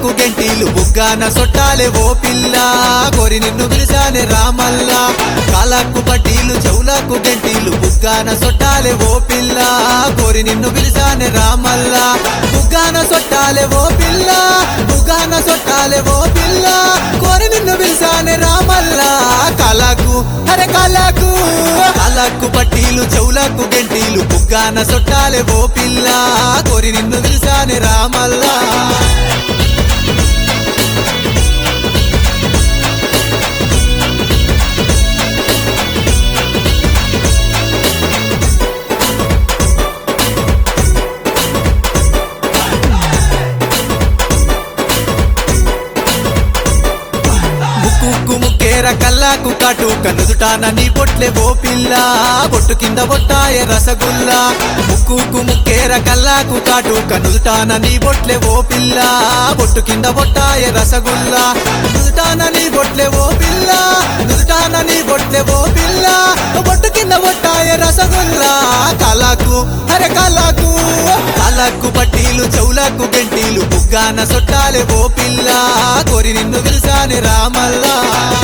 చెవులకు గంటీలు బుగ్గాన సొట్టాలే ఓ పిల్ల కోరి నిన్ను పిలిచానే రామల్ల కాలకు పట్టీలు చెవులకు గంటీలు బుగ్గాన సొట్టాలే ఓ పిల్ల కోరి నిన్ను పిలిచానే రామల్ల బుగ్గాన సొట్టాలే ఓ పిల్ల బుగ్గాన సొట్టాలే ఓ పిల్ల కోరి నిన్ను పిలిచానే రామల్ల కలకు అరే కలకు కలకు పట్టీలు చెవులకు గంటీలు బుగ్గాన సొట్టాలే ఓ పిల్ల కోరి నిన్ను పిలిచానే రామల్లా ముక్కు ముక్కేర కల్లాకు కాటు కనుదుటాన నీ బొట్లే ఓ పిల్ల బొట్టు కింద బొట్టాయ రసగుల్లా ముక్కు ముక్కేర కల్లాకు కాటు కనుదుటాన నీ బొట్లే ఓ పిల్ల బొట్టు కింద బొట్టాయ రసగుల్లా నుదుటాన నీ బొట్లే ఓ పిల్ల నుదుటాన నీ బొట్లే ఓ పిల్ల బొట్టు కింద బొట్టాయ రసగుల్లా కలకు అరే కలకు కలకు పట్టీలు చెవులకు గంటీలు బుగ్గాన సొట్టాలే ఓ పిల్ల కోరి నిన్ను పిలిచాని రామల్లా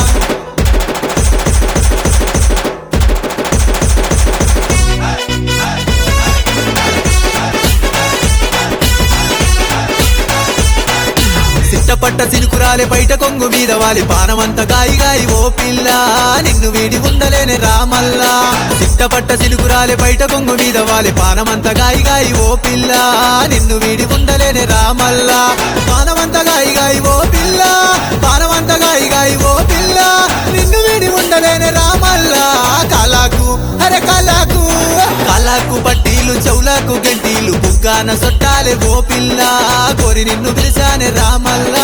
సిట్టపట్ట సినుకురాలే బయట కొంగు మీద వాలి పానమంత గాయి గాయి ఓ పిల్ల నిన్ను వీడి ఉండలేని రామల్లా సిట్టపట్ట సినుకురాలే బయట కొంగు మీద వాలి పానమంత గాయి గాయి ఓ పిల్ల నిన్ను వీడి ఉండలేని రామల్లా పానమంత గాయి గాయి ఓ పిల్ల పానమంత గాయి గాయి ఓ పిల్ల నిన్ను వీడి ఉండలేని రామల్లా కలకు అరే కలకు కలకు పట్టీలు చెవులకు గంటీలు బుగ్గాన సొట్టాలే ఓ పిల్ల కోరి నిన్ను పిలిచానే రామల్లా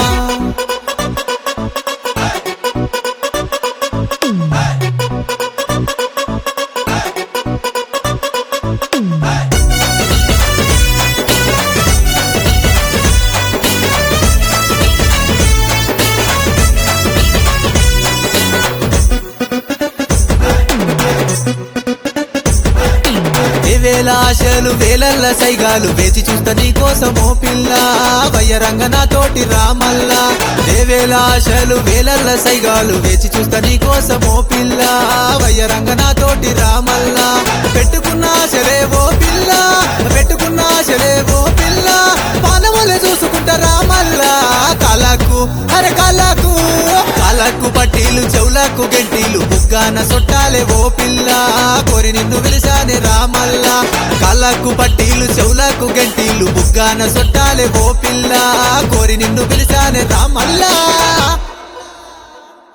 వేల ఆశలు వేలల్ల సైగాలు వేచి చూస్తా నీ కోసం ఓ పిల్ల వయ్యరంగ నా తోటి రామల్లా వేల ఆశలు వేలల్ల సైగాలు వేచి చూస్తా నీ కోసం ఓ పిల్ల వయ్యరంగ నా తోటి రామల్లా పెట్టుకున్న ఆశలే ఓ పిల్ల పెట్టుకున్న ఆశలే ఓ పిల్ల పానములే చూసుకుంటా రామల్లా కలకు అరే కలకు కలకు పట్టీలు చెవులకు గంటీలు బుగ్గాన సొట్టాలే ఓ పిల్ల కోరి నిన్ను పిలిచానే రామల్లా కళ్ళకు పట్టీలు చెవులకు గంటీలు బుగ్గాన సొట్టాలే ఓ పిల్ల కోరి నిన్ను పిలిచానే రామల్లా